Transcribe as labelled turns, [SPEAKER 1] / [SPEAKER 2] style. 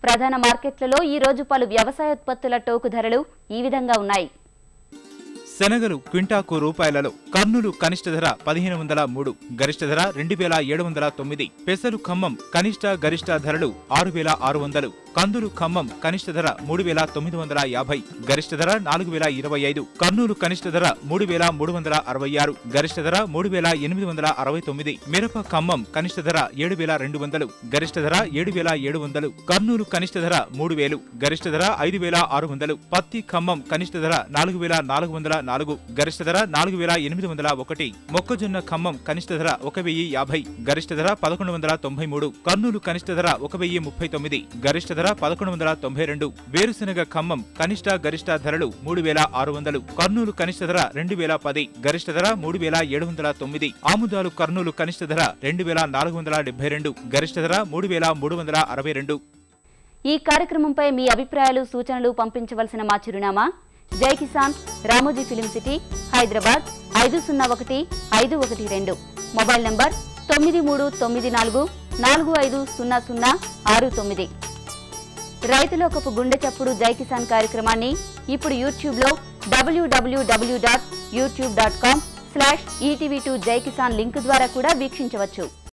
[SPEAKER 1] ప్రధాన మార్కెట్లలో ఈ రోజు పలు వ్యవసాయోత్పత్తుల టోకు ధరలు ఈ విధంగా ఉన్నాయి
[SPEAKER 2] శనగలు క్వింటాకు రూపాయలలో కర్నూలు కనిష్ట ధర పదిహేను వందల మూడు గరిష్ట ధర రెండు వేల ఏడు వందల తొమ్మిది పెసలు ఖమ్మం కనిష్ట గరిష్ట ధరలు ఆరు వేల ఆరు వందలు కందులు ఖమ్మం కనిష్ట ధర మూడు వేల తొమ్మిది వందల యాభై గరిష్ట ధర నాలుగు వేల ఇరవై ఐదు కర్నూలు కనిష్ట ధర మూడు వేల మూడు వందల అరవై ఆరు గరిష్ట ధర మూడు వేల ఎనిమిది వందల అరవై తొమ్మిది మిరప ఖమ్మం కనిష్ట ధర ఏడు వేల రెండు వందలు గరిష్ట ధర ఏడు వేల ఏడు వందలు కర్నూలు కనిష్ట ధర మూడు వేలు గరిష్ట ధర ఐదు వేల ఆరు వందలు పత్తి ఖమ్మం కనిష్ట ధర నాలుగు వేల నాలుగు వందల నాలుగు గరిష్ట ధర నాలుగు వేల ఎనిమిది వందల ఒకటి మొక్కజొన్న ఖమ్మం కనిష్ట ధర ఒక వెయ్యి యాభై గరిష్ట ధర పదకొండు వందల తొంభై మూడు కర్నూలు కనిష్ట ధర ఒక వెయ్యి ముప్పై తొమ్మిది గరిష్ట ధర పదకొండు వందల తొంభై రెండు వేరుశెనగ ఖమ్మం కనిష్ట గరిష్ట ధరలు మూడు వేల ఆరు వందలు కర్నూలు కనిష్ట ధర రెండు వేల పది గరిష్ట ధర మూడు వేల ఏడు వందల తొమ్మిది ఆముదాలు కర్నూలు కనిష్ట ధర రెండు వేల నాలుగు వందల డెబ్బై రెండు గరిష్ట ధర మూడు వేల మూడు వందల అరవై రెండు
[SPEAKER 1] ఈ కార్యక్రమంపై మీ అభిప్రాయాలు సూచనలు పంపించవలసిన మా చిరునామా జై కిసాన్ రామోజీ ఫిలిం సిటీ హైదరాబాద్ ఐదు సున్నా ఒకటి ఐదు ఒకటి రెండు మొబైల్ నంబర్ తొమ్మిది మూడు తొమ్మిది నాలుగు నాలుగు ఐదు సున్నా సున్నా ఆరు తొమ్మిది రైతులోకపు గుండె చప్పుడు జై కిసాన్ కార్యక్రమాన్ని ఇప్పుడు యూట్యూబ్లో WWW dot YouTube dot com slash ETV two Jai Kisan link ద్వారా కూడా వీక్షించవచ్చు